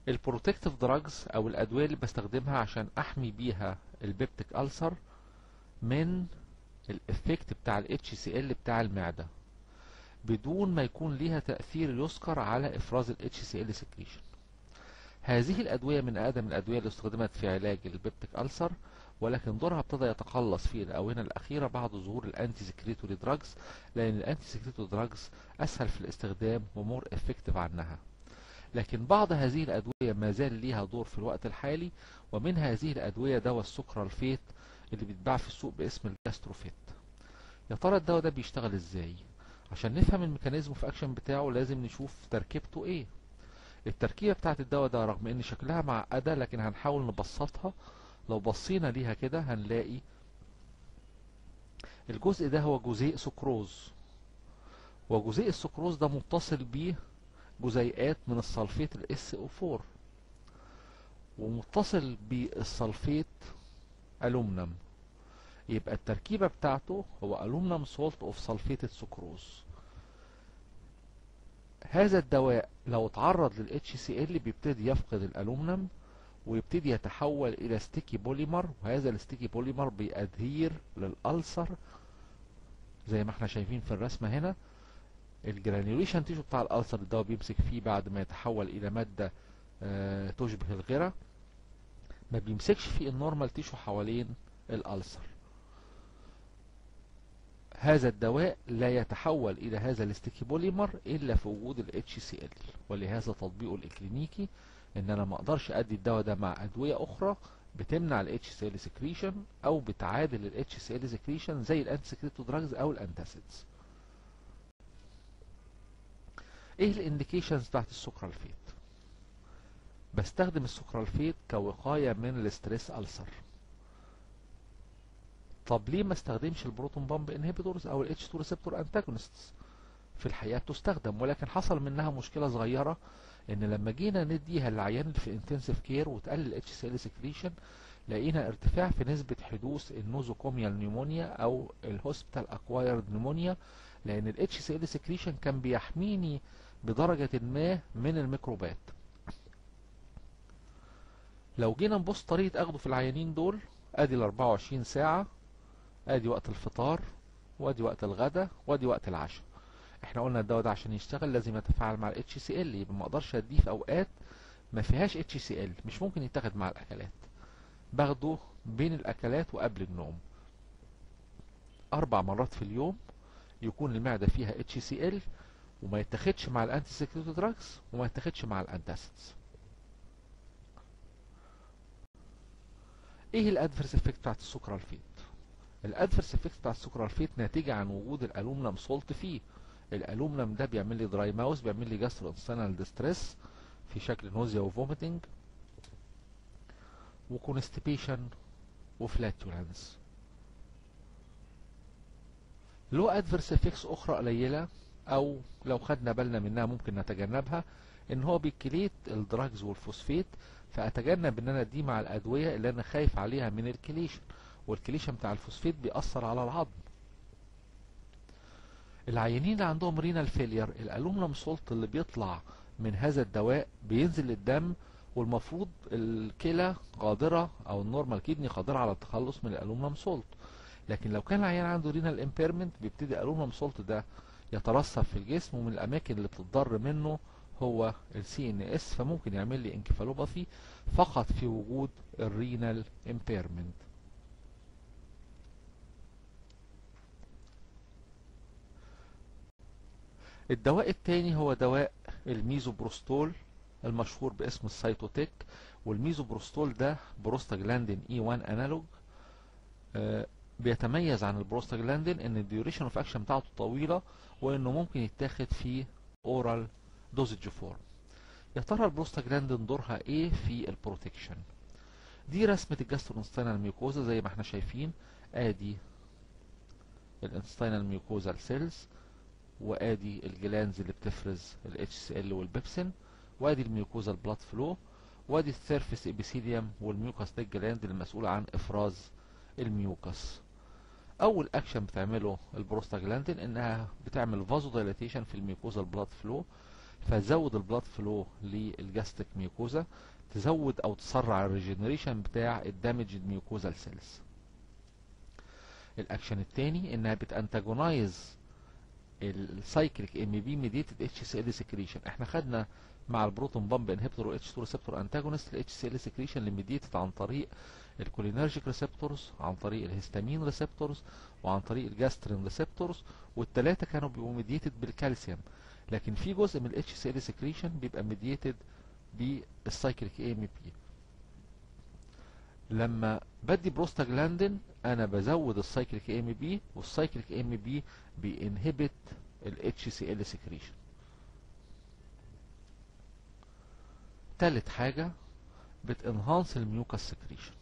البروتكتيف دراجز او الادويه اللي بستخدمها عشان احمي بيها البيبتيك ألسر من الافكت بتاع ال HCl بتاع المعدة بدون ما يكون ليها تأثير يذكر على افراز ال HCl secretion هذه الادوية من اقدم الادوية اللي استخدمت في علاج البيبتيك ألسر ولكن دورها ابتدى يتقلص في الاونه الاخيره بعد ظهور الانتي سكريتوري دراجز لان الانتي سكريتوري دراجز اسهل في الاستخدام ومور افكتيف عنها لكن بعض هذه الادويه ما زال ليها دور في الوقت الحالي ومن هذه الادويه دواء السكرالفيت اللي بيتباع في السوق باسم الجاستروفيت يا ترى الدواء ده بيشتغل ازاي عشان نفهم الميكانيزم في اكشن بتاعه لازم نشوف تركيبته ايه التركيبه بتاعت الدواء ده رغم ان شكلها معقده لكن هنحاول نبسطها لو بصينا ليها كده هنلاقي الجزء ده هو جزيء سكروز وجزيء السكروز ده متصل بيه جزيئات من الصلفيت ال SO4 ومتصل بالصلفيت ألومنم يبقى التركيبة بتاعته هو ألومنم سولت اوف سلفيتد سكروز هذا الدواء لو اتعرض لل HCl بيبتدي يفقد الألومنم ويبتدي يتحول الى ستيكي بوليمر وهذا الستيكي بوليمر بيأدهير للألسر زي ما احنا شايفين في الرسمة هنا الجرانيوليشن تيشو بتاع الألسر الدواء بيمسك فيه بعد ما يتحول إلى مادة آه تشبه الغرة ما بيمسكش فيه النورمال تيشو حوالين الألسر هذا الدواء لا يتحول إلى هذا الستيكي بوليمر إلا في وجود ال HCl ولهذا تطبيقه الإكلينيكي ان انا ما اقدرش ادي الدواء ده مع ادويه اخرى بتمنع ال HCl secretion او بتعادل ال HCl secretion زي الانتي سكريتو دراجز او الانتاسيدز ايه الانديكيشنز بتاعت السكرالفيت بستخدم السكرالفيت كوقايه من الاستريس ألسر طب ليه ما استخدمش البروتون بامب انهبيتورز او ال H2 ريسبتور انتاجونستس في الحقيقه بتستخدم ولكن حصل منها مشكله صغيره ان لما جينا نديها للعيان اللي في انتنسيف كير وتقلل اتش سي ال سكريشن لقينا ارتفاع في نسبة حدوث النوزوكوميال نيمونيا او الهوسبيتال اكوايرد نيمونيا لان الاتش سي ال سكريشن كان بيحميني بدرجة ما من الميكروبات لو جينا نبص طريقة اخده في العيانين دول ادي ال 24 ساعة ادي وقت الفطار وادي وقت الغداء وادي وقت العشاء احنا قلنا الدواء ده عشان يشتغل لازم يتفاعل مع ال HCl يبقى ما اقدرش اديه في اوقات ما فيهاش HCl مش ممكن يتاخد مع الاكلات باخده بين الاكلات وقبل النوم اربع مرات في اليوم يكون المعده فيها HCl وما يتاخدش مع الانتي سكريتو دراجز وما يتاخدش مع الانتاسيدز ايه الادفرس افكت بتاعت السكرالفيت الادفرس افكت بتاعت السكرالفيت ناتجه عن وجود الالومنيوم سولت فيه الالومنيوم ده بيعمل لي دراي ماوس بيعمل لي جاسترو انسانال ديستريس في شكل نوزيا وفوميتنج وكونستيبيشن وفلاتولانس له ادفرس افكس اخرى قليله او لو خدنا بالنا منها ممكن نتجنبها ان هو بيكليت الدراجز والفوسفيت فاتجنب ان انا اديه مع الادويه اللي انا خايف عليها من الكليشن والكليشن بتاع الفوسفيت بيأثر على العظم العيانين اللي عندهم رينال فيلير الالومنيوم سولت اللي بيطلع من هذا الدواء بينزل للدم والمفروض الكلى قادرة او النورمال كيدني قادرة على التخلص من الالومنيوم سولت لكن لو كان العيان عنده رينال امبيرمنت بيبتدي الالومنيوم سولت ده يترسب في الجسم ومن الاماكن اللي بتتضر منه هو السي ان اس فممكن يعمل لي انكفالوباثي فقط في وجود الرينال امبيرمنت الدواء التاني هو دواء الميزوبروستول المشهور باسم السايتوتيك والميزوبروستول ده بروستاجلاندين اي 1 انالوج آه بيتميز عن البروستاجلاندين ان الديوريشن اوف اكشن بتاعته طويله وانه ممكن يتاخد في اورال دوزج فورم يا ترى البروستاجلاندين دورها ايه في البروتكشن دي رسمه الجاسترونستينال ميوكوزا زي ما احنا شايفين ادي الانستينال ميوكوزال سيلز وادي الجلانز اللي بتفرز ال HCl والبيبسين وادي الميوكوزا البلاد فلو وادي السيرفيس ابيثيليوم والميوكاس ده الجلاند المسؤول عن افراز الميوكاس اول اكشن بتعمله البروستاجلاندين انها بتعمل فازو دايلاتيشن في الميوكوزا البلاد فلو فتزود البلاد فلو للجاستريك ميوكوزا تزود او تسرع الريجنريشن بتاع الدامجد ميوكوزال سيلز الاكشن التاني انها بتانتاجونايز السايكليك ام بي ميديتد اتش سي ال سكريشن احنا خدنا مع البروتون بامب انهبيتور و اتش 2 ريسبتور انتاجونست الاتش سي ال سكريشن اللي ميديتد عن طريق الكولينرجيك ريسبتورز عن طريق الهستامين ريسبتورز وعن طريق الجاسترين ريسبتورز والثلاثه كانوا بيبقوا ميديتد بالكالسيوم لكن في جزء من الاتش سي ال سكريشن بيبقى ميديتد بالسايكليك اي ام بي لما بدي بروستاجلاندين انا بزود السايكليك اي ام بي والسايكليك اي ام بي بينهبت الاتش سي ال سكريشن تالت حاجة بتنهانس الميوكاس سكريشن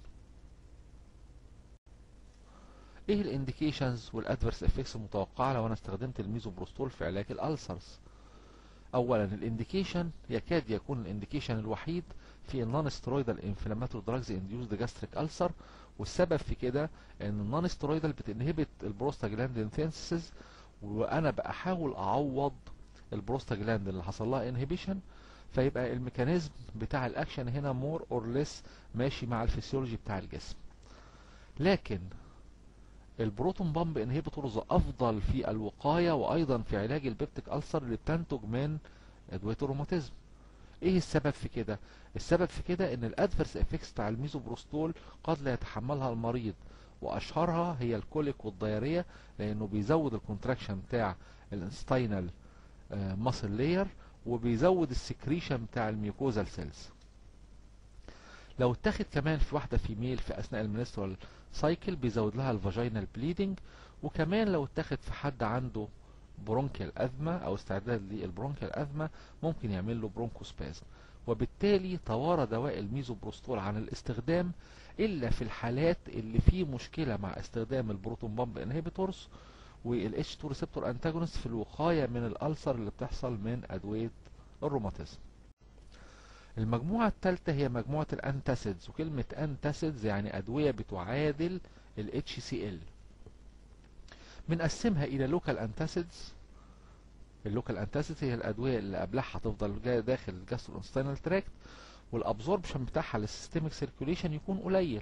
ايه الانديكيشنز والادفيرس افكتس المتوقعة لو انا استخدمت الميزوبروستول في علاج الالسرز اولا الانديكيشن يكاد يكون الانديكيشن الوحيد في النون سترويدال انفلاماتوري دراجز انديوزد جاستريك السر والسبب في كده ان النون سترويدال بتنهبت البروستاجلاندين ثينسيس وانا بحاول اعوض البروستاجلاندين اللي حصل لها انهبيشن فيبقى الميكانيزم بتاع الاكشن هنا مور اور ليس ماشي مع الفسيولوجي بتاع الجسم لكن البروتون بامب انهبيتورز افضل في الوقايه وايضا في علاج البيبتيك ألسر اللي بتنتج من ادويه الروماتيزم ايه السبب في كده السبب في كده ان الادفرس افكتس بتاع الميزوبروستول قد لا يتحملها المريض واشهرها هي الكوليك والضياريه لانه بيزود الكونتراكشن بتاع الانستينال ماسل لاير وبيزود السكريشن بتاع الميوكوزال سيلز لو اتاخد كمان في واحده فيميل في اثناء المنسترال سايكل بيزود لها الفاجينال بليدنج وكمان لو اتاخد في حد عنده برونكيال أزمة أو استعداد للبرونكيال أزمة ممكن يعمل له برونكوسبازم وبالتالي توارى دواء الميزوبروستول عن الاستخدام إلا في الحالات اللي فيه مشكلة مع استخدام البروتون بامب انهبيتورز والاتش 2 ريسبتور انتاجونست في الوقاية من الألسر اللي بتحصل من أدوية الروماتيزم المجموعة الثالثة هي مجموعة الانتاسيدز وكلمة انتاسيدز يعني أدوية بتعادل ال HCl بنقسمها الى لوكال انتاسيدز اللوكال انتاسيدز هي الادويه اللي قبلها هتفضل جايه داخل الجاستروانستينال تراكت والابزوربشن بتاعها للسيستميك سيركيوليشن يكون قليل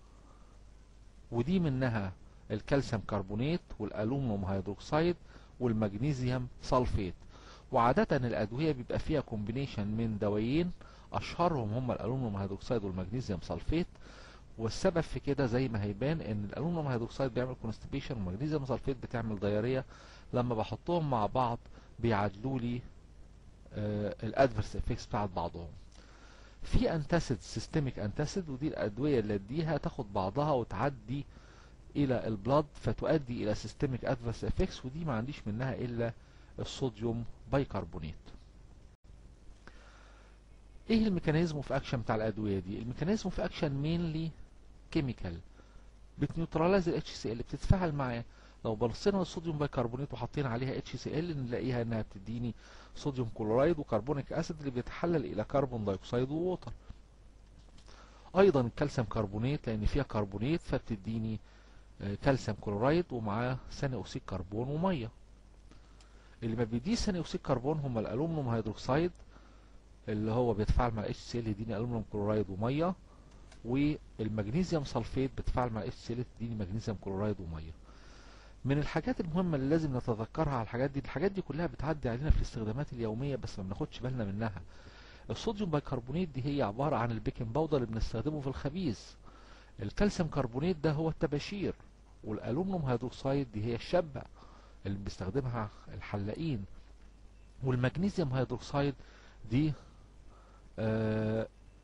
ودي منها الكالسيوم كربونات والالومنيوم هيدروكسيد والمغنيسيوم سلفيت وعادة الأدوية بيبقى فيها كومبينيشن من دوايين أشهرهم هم الألومنيوم هيدروكسيد والمغنيسيوم سلفيت والسبب في كده زي ما هيبان ان الالومنيوم هيدروكسيد بيعمل كونستيبيشن والمغنيسيوم سلفيت بتعمل ضياريه لما بحطهم مع بعض بيعادلوا لي آه الادفرس افكتس بتاعت بعضهم في انتاسيد سيستميك انتاسيد ودي الادويه اللي اديها تاخد بعضها وتعدي الى البلاد فتؤدي الى سيستميك ادفرس افكتس ودي ما عنديش منها الا الصوديوم بايكربونات ايه الميكانيزم في اكشن بتاع الادويه دي الميكانيزم في اكشن مينلي كيميكال بتنيوتراليز الاتش سي ال بتتفاعل معاه لو بصينا للصوديوم بايكربونات وحطينا عليها اتش سي ال نلاقيها انها بتديني صوديوم كلورايد وكربونيك اسيد اللي بيتحلل الى كربون دايوكسيد ووتر ايضا الكالسيوم كربونات لان فيها كربونات فبتديني كالسيوم كلورايد ومعاه ثاني اكسيد كربون وميه اللي ما بيديش ثاني اكسيد كربون هم الالومنيوم هيدروكسيد اللي هو بيتفاعل مع اتش سي ال يديني الومنيوم كلورايد وميه والمغنيسيوم سلفيت بتفاعل مع اتش سي ال تديني مغنيسيوم كلورايد وميه من الحاجات المهمه اللي لازم نتذكرها على الحاجات دي الحاجات دي كلها بتعدي علينا في الاستخدامات اليوميه بس ما بناخدش بالنا منها الصوديوم بايكربونات دي هي عباره عن البيكنج باودر اللي بنستخدمه في الخبيث الكالسيوم كربونات ده هو الطباشير والالومنيوم هيدروكسيد دي هي الشبه اللي بيستخدمها الحلاقين والمغنيسيوم هيدروكسيد دي آه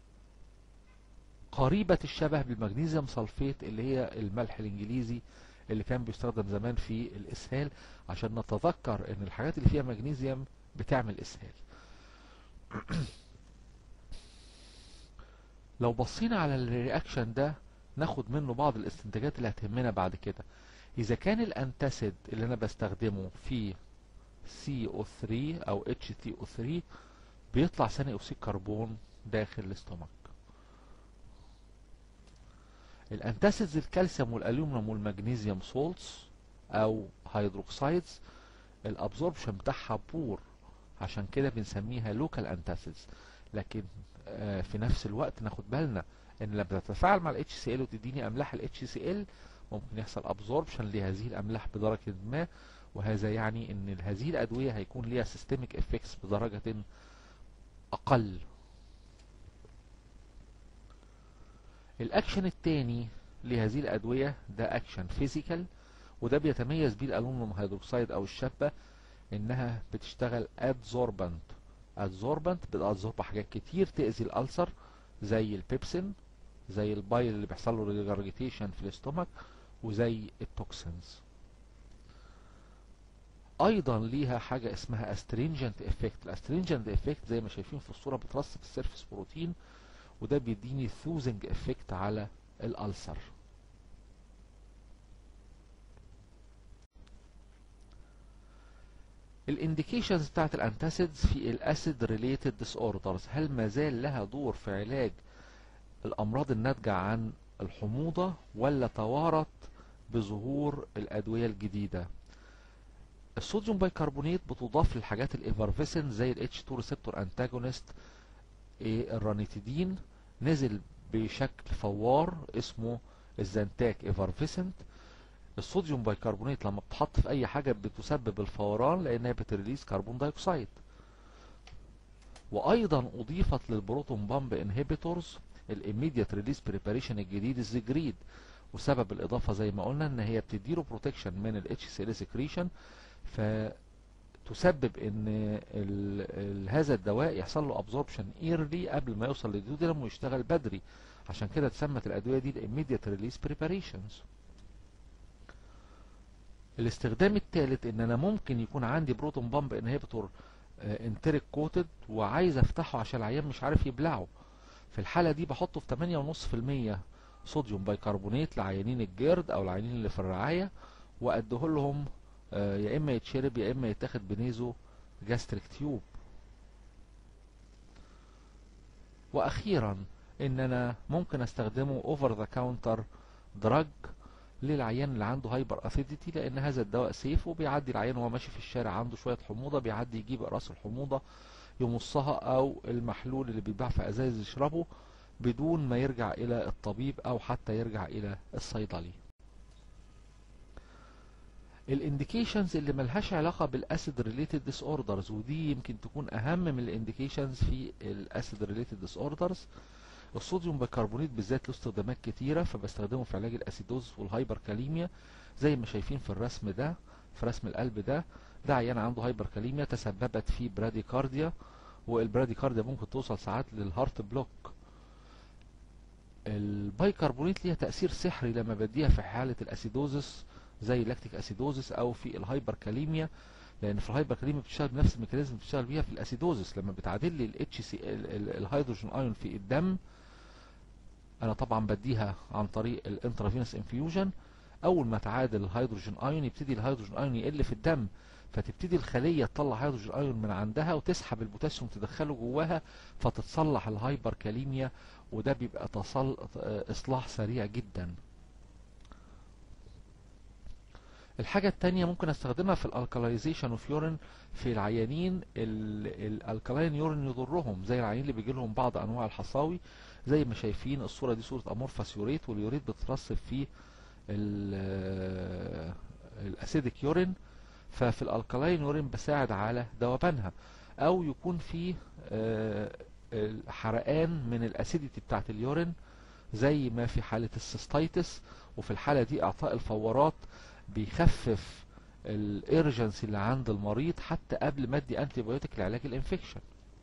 قريبة الشبه بالمغنيسيوم سلفيت اللي هي الملح الانجليزي اللي كان بيستخدم زمان في الاسهال عشان نتذكر ان الحاجات اللي فيها مغنيسيوم بتعمل اسهال لو بصينا على الرياكشن ده ناخد منه بعض الاستنتاجات اللي هتهمنا بعد كده اذا كان الانتاسيد اللي انا بستخدمه في CO3 او HTO3 بيطلع ثاني اكسيد كربون داخل الاستومك الانتاسيدز الكالسيوم والالومنيوم والمغنيسيوم سولتس او هيدروكسايدز الابزوربشن بتاعها بور عشان كده بنسميها لوكال انتاسيدز لكن آه، في نفس الوقت ناخد بالنا ان لما تتفاعل مع ال HCl وتديني املاح ال HCl ممكن يحصل ابزوربشن لهذه الاملاح بدرجة ما وهذا يعني ان هذه الادوية هيكون ليها سيستميك افكتس بدرجة اقل الاكشن الثاني لهذه الادوية ده اكشن فيزيكال وده بيتميز بيه الالومنيوم هيدروكسيد او الشابة انها بتشتغل ادزوربنت ادزوربنت بتادزورب حاجات كتير تأذي الالسر زي البيبسين زي البايل اللي بيحصل له ريجرجيتيشن في الاستومك وزي التوكسينز ايضا ليها حاجة اسمها استرينجنت افكت الاسترينجنت افكت زي ما شايفين في الصورة بترسب السيرفس بروتين وده بيديني ثوزنج افكت على الالسر الانديكيشنز بتاعت الانتاسيدز في الاسيد ريليتد ديس اوردرز هل ما زال لها دور في علاج الامراض الناتجة عن الحموضة ولا توارت بظهور الادوية الجديدة الصوديوم بايكربونات بتضاف للحاجات الايفرفيسن زي ال H2 ريسبتور انتاجونست الرانيتيدين نزل بشكل فوار اسمه الزنتاك ايفرفيسنت الصوديوم بايكربونات لما بتحط في اي حاجة بتسبب الفوران لانها بتريليز كربون دايوكسيد وايضا اضيفت للبروتون بامب انهبيتورز الاميديت ريليز بريباريشن الجديد الزجريد وسبب الاضافه زي ما قلنا ان هي بتديله بروتكشن من الاتش سي ال سكريشن فتسبب ان ال ال هذا الدواء يحصل له ابزوربشن ايرلي قبل ما يوصل للدودرم ويشتغل بدري عشان كده اتسمت الادويه دي الاميديت ريليز بريباريشنز الاستخدام الثالث ان انا ممكن يكون عندي بروتون بامب انهبيتور انتريك كوتد وعايز افتحه عشان العيان مش عارف يبلعه في الحالة دي بحطه في 8.5% صوديوم بايكربونات لعيانين الجرد او العيانين اللي في الرعاية واديه لهم يا اما يتشرب يا اما يتاخد بنيزو جاستريك تيوب واخيرا ان انا ممكن استخدمه اوفر ذا كاونتر دراج للعيان اللي عنده هايبر اسيديتي لان هذا الدواء سيف وبيعدي العيان وهو ماشي في الشارع عنده شويه حموضه بيعدي يجيب راس الحموضه يمصها او المحلول اللي بيتباع في ازايز يشربه بدون ما يرجع الى الطبيب او حتى يرجع الى الصيدلي الانديكيشنز اللي ملهاش علاقة بالاسيد ريليتد ديس اوردرز ودي يمكن تكون اهم من الانديكيشنز في الاسيد ريليتد ديس اوردرز الصوديوم بيكربونات بالذات له استخدامات كتيرة فبستخدمه في علاج الاسيدوز والهايبركاليميا زي ما شايفين في الرسم ده في رسم القلب ده ده عيان عنده هايبركاليميا تسببت في براديكارديا والبراديكارديا ممكن توصل ساعات للهارت بلوك البايكربونات ليها تأثير سحري لما بديها في حالة الاسيدوزس زي لاكتيك اسيدوزس او في الهايبركاليميا لان في الهايبركاليميا بتشتغل بنفس الميكانيزم اللي بتشتغل بيها في الاسيدوزس لما بتعادل لي الاتش سي الهيدروجين ايون في الدم انا طبعا بديها عن طريق الانترافينوس انفيوجن اول ما تعادل الهيدروجين ايون يبتدي الهيدروجين ايون يقل في الدم فتبتدي الخلية تطلع هيدروجين ايون من عندها وتسحب البوتاسيوم تدخله جواها فتتصلح الهايبركاليميا وده بيبقى تصل... اصلاح سريع جدا الحاجة التانية ممكن استخدمها في الالكاليزيشن اوف يورين في العيانين الالكالاين يورين يضرهم زي العيانين اللي بيجي لهم بعض انواع الحصاوي زي ما شايفين الصورة دي صورة امورفاس يوريت واليوريت بتترسب في الاسيدك يورين ففي الالكالاين يورين بساعد على ذوبانها او يكون في حرقان من الاسيديتي بتاعت اليورين زي ما في حالة السيستايتس وفي الحالة دي اعطاء الفورات بيخفف الارجنسي اللي عند المريض حتى قبل ما ادي انتي بايوتيك لعلاج الانفكشن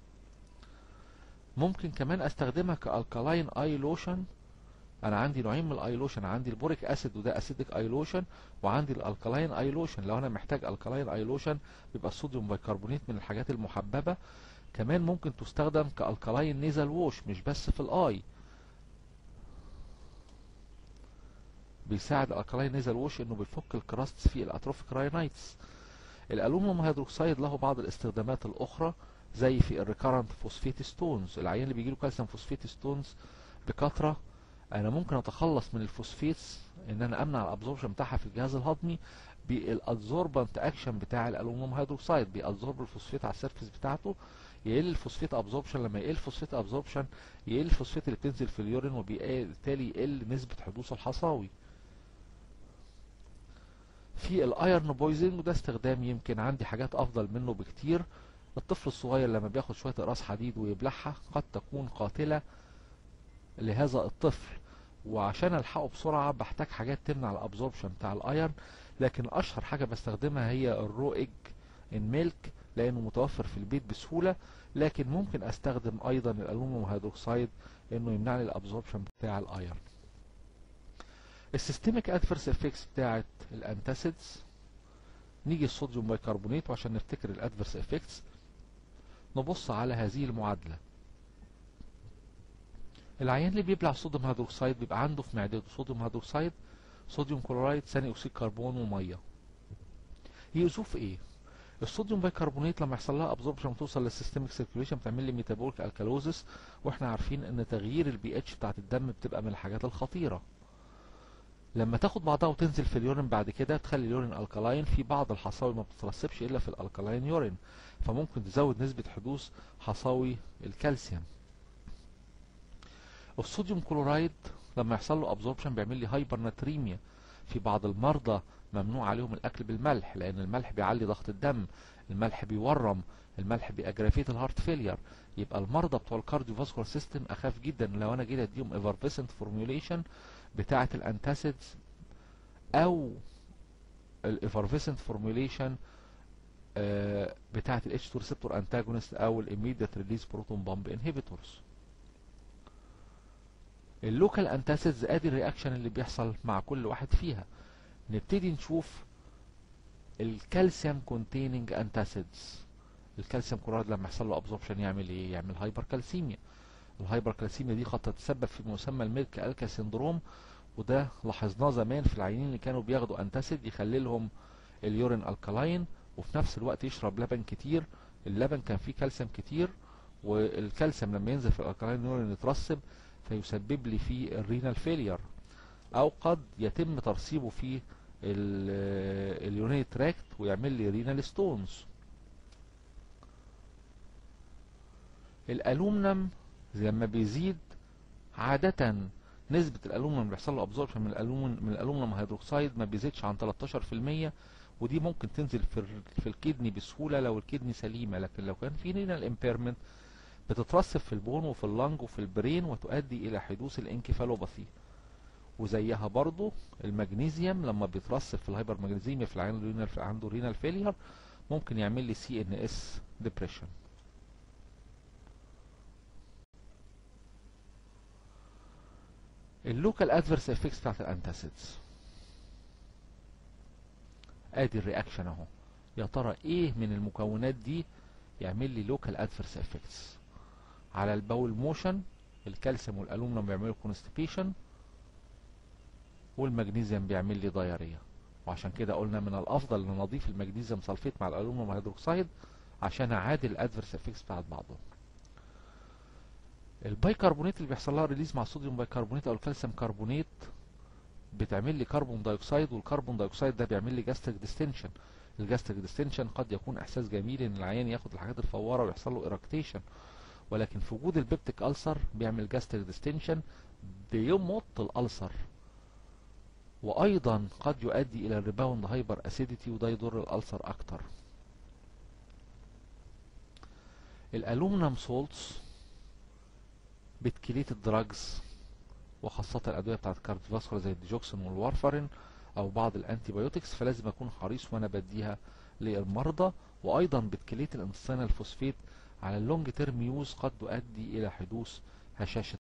ممكن كمان استخدمها كالكالاين اي لوشن انا عندي نوعين من الاي لوشن عندي البوريك اسيد وده اسيدك اي لوشن وعندي الالكالاين اي لوشن لو انا محتاج الكالاين اي لوشن بيبقى الصوديوم بايكربونات من الحاجات المحببه كمان ممكن تستخدم كالكالاين نيزل ووش مش بس في الاي بيساعد الالكالاين نيزل ووش انه بيفك الكراستس في الاتروفيك راينايتس الالومنيوم هيدروكسيد له بعض الاستخدامات الاخرى زي في الريكارنت فوسفيت ستونز العيان اللي بيجيله كالسيوم فوسفيت ستونز بكثره انا ممكن اتخلص من الفوسفيتس ان انا امنع الابزوربشن بتاعها في الجهاز الهضمي بالادزوربنت اكشن بتاع الالومنيوم هيدروكسيد بيأبزورب الفوسفيت على السيرفيس بتاعته يقل الفوسفيت ابزوربشن لما يقل الفوسفيت ابزوربشن يقل الفوسفيت اللي بتنزل في اليورين وبالتالي يقل نسبة حدوث الحصاوي في الايرن بويزنج وده استخدام يمكن عندي حاجات افضل منه بكتير الطفل الصغير لما بياخد شوية اقراص حديد ويبلعها قد تكون قاتلة لهذا الطفل وعشان الحقه بسرعة بحتاج حاجات تمنع الابزوربشن بتاع الايرن لكن اشهر حاجة بستخدمها هي الرو ايج ان ميلك لانه متوفر في البيت بسهولة لكن ممكن استخدم ايضا الالومنيوم هيدروكسيد انه يمنع لي الابزوربشن بتاع الايرن السيستميك ادفيرس افكتس بتاعت الانتاسيدز نيجي الصوديوم بايكربونات وعشان نفتكر الادفيرس افكتس نبص على هذه المعادلة العيان اللي بيبلع صوديوم هيدروكسيد بيبقى عنده في معدته صوديوم هيدروكسيد صوديوم كلورايد ثاني اكسيد كربون وميه يقذوه في ايه الصوديوم بايكربونات لما يحصل لها ابزوربشن وتوصل للسيستميك سيركيوليشن بتعمل لي ميتابوليك الكالوزس واحنا عارفين ان تغيير البي اتش بتاعت الدم بتبقى من الحاجات الخطيره لما تاخد بعضها وتنزل في اليورين بعد كده تخلي اليورين الكالاين في بعض الحصاوي ما بتترسبش الا في الالكالاين يورين فممكن تزود نسبه حدوث حصاوي الكالسيوم الصوديوم كلورايد لما يحصل له ابزوربشن بيعمل لي هايبر ناتريميا في بعض المرضى ممنوع عليهم الاكل بالملح لان الملح بيعلي ضغط الدم الملح بيورم الملح بيأجرافيت الهارت فيلير يبقى المرضى بتوع الكارديو فاسكولار سيستم اخاف جدا لو انا جيت اديهم ايفرفيسنت فورميوليشن بتاعه الانتاسيدز او الايفرفيسنت فورميوليشن بتاعه الاتش 2 ريسبتور انتاجونست او الاميديت ريليز بروتون بامب انهبيتورز اللوكال انتاسيدز ادي الرياكشن اللي بيحصل مع كل واحد فيها نبتدي نشوف الكالسيوم كونتيننج انتاسيدز الكالسيوم كلورايد لما يحصل له ابزوربشن يعمل ايه يعمل هايبر كالسيميا الهايبر كالسيميا دي قد تتسبب في مسمى الميلك الكا سيندروم وده لاحظناه زمان في العيانين اللي كانوا بياخدوا انتاسيد يخلي لهم اليورين الكالاين وفي نفس الوقت يشرب لبن كتير اللبن كان فيه كالسيوم كتير والكالسيوم لما ينزل في الالكالاين يورين يترسب فيسبب لي فيه الرينال فيلير او قد يتم ترسيبه في اليورين تراكت ويعمل لي رينال ستونز الالومنيوم لما بيزيد عادة نسبة الالومنيوم اللي بيحصل له ابزوربشن من الالومنيوم من الالومنيوم هيدروكسيد ما بيزيدش عن 13% ودي ممكن تنزل في في الكدني بسهولة لو الكدني سليمة لكن لو كان في رينال امبيرمنت بتترسب في البون وفي اللنج وفي البرين وتؤدي الى حدوث الانكفالوباثي وزيها برضو المغنيسيوم لما بيترسب في الهايبر مغنيسيميا في العين الرينال في عنده رينال فيلير ممكن يعمل لي سي ان اس ديبريشن اللوكال ادفيرس افكتس بتاعت الانتاسيدز ادي الرياكشن اهو يا ترى ايه من المكونات دي يعمل لي لوكال ادفيرس افكتس على البول موشن الكالسيوم والالومنيوم بيعملوا كونستيبيشن والمغنيسيوم بيعمل لي دايريا وعشان كده قلنا من الافضل ان نضيف المغنيسيوم سلفيت مع الالومنيوم هيدروكسيد عشان اعادل الادفيرس افكتس بتاعت بعضهم البايكربونات اللي بيحصل لها ريليز مع الصوديوم بايكربونات او الكالسيوم كربونات بتعمل لي كربون دايوكسيد والكربون دايوكسيد ده بيعمل لي جاستريك ديستنشن الجاستريك ديستنشن قد يكون احساس جميل ان العيان ياخد الحاجات الفواره ويحصل له ايركتيشن ولكن في وجود البيبتيك ألسر بيعمل جاستريك ديستنشن بيمط الألسر وأيضا قد يؤدي إلى الريباوند هايبر أسيديتي وده يضر الألسر أكتر الألومنيوم سولتس بتكليت الدراجز وخاصة الأدوية بتاعت الكارديوفاسكولار زي الديجوكسين والوارفرين أو بعض الأنتي بايوتكس فلازم أكون حريص وأنا بديها للمرضى وأيضا بتكليت الانتصان الفوسفيت على اللونج تيرم يوز قد تؤدي إلى حدوث هشاشة